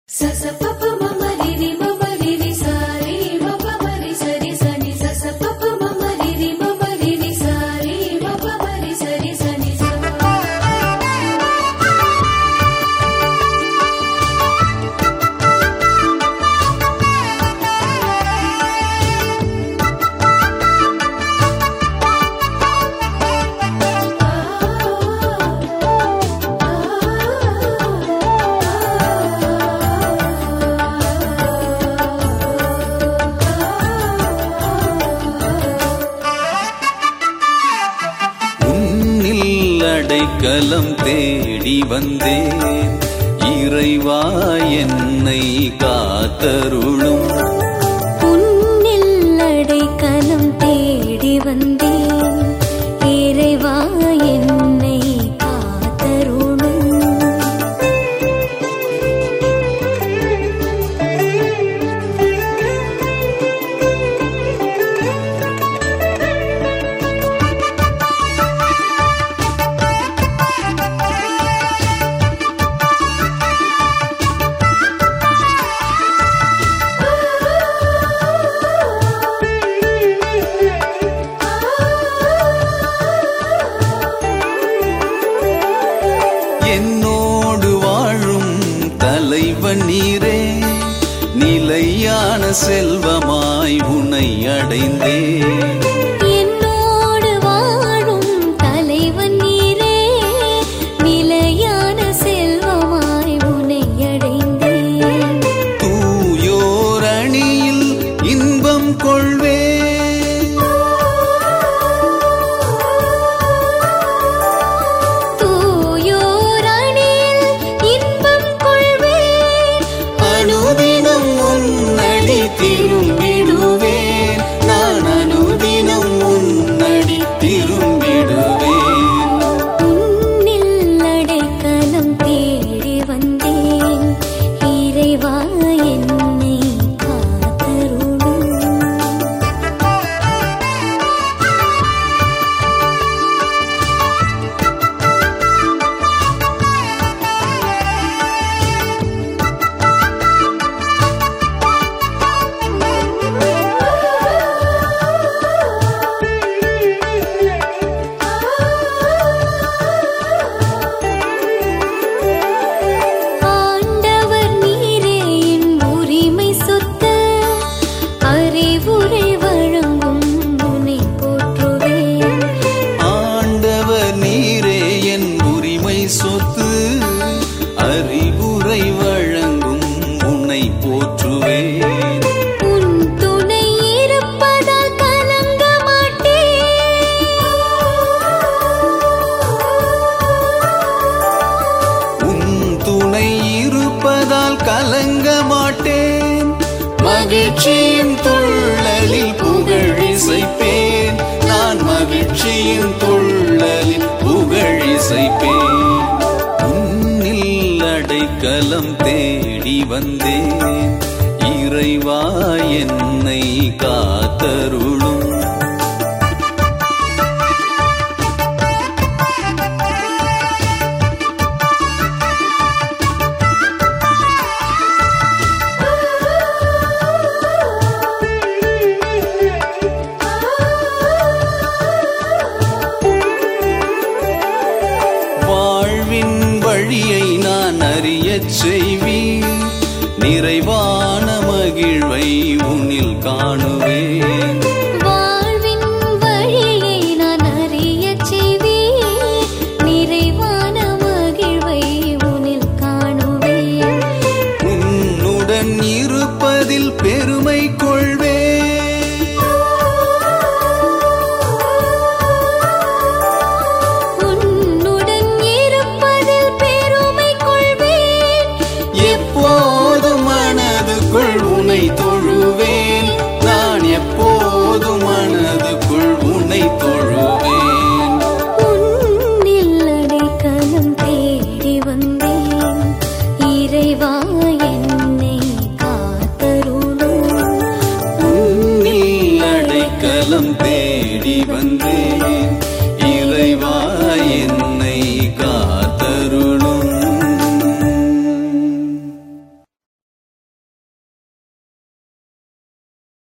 సస పప మమ రిరి మమ రిరి సారి మప మరి సరి సని సస పప మమ రిరి మమ రిరి సారి మప మరి సరి సని స உன்னில் அடைக்கலம் தேடி வந்தேன் இறைவா என்னை காத்தருளும் உன்னில் அடைக்கலம் தேடி வந்தேன் இறைவா என்னை காத்தருளும் என்னோடு வாழும் தலைவன் நீரே நிலையான செல்வமாய் உன்னை அடைந்தேன் என்னோடு வாழும் தலைவன் நீரே நிலையான செல்வமாய் உன்னை அடைந்தேன் தூயோர் அணியில் இன்பம் கொள்வேன் தூயோர் அணியில் இன்பம் கொள்வேன் அனுதினம் உன்னடி திரும்பிடுவேன் நான் அனுதினம் உன்னடி திரும்பிடுவேன் உன்னில் அடைக்கலம் தேடி வந்தேன் இறைவா என்னை காத்தருளும் ஆண்டவர் நீரே என் உரிமை சொத்து அறிவுரை வழங்கும் உன்னை போற்றுவேன் ஆண்டவர் நீரே என் உரிமை சொத்து அறிவுரை வழங்கும் உன்னை போற்றுவேன் உன் துணை இருப்பதால் கலங்க மாட்டேன் உன் துணை இருப்பதால் கலங்க மாட்டேன் மகிழ்ச்சியின் துள்ளலில் புகழிசைப்பேன் நான் மகிழ்ச்சியின் துள்ளலில் புகழிசைப்பேன் உன்னில் அடைக்கலம் தேடி வந்தேன் இறைவா என்னை காத்தருளும்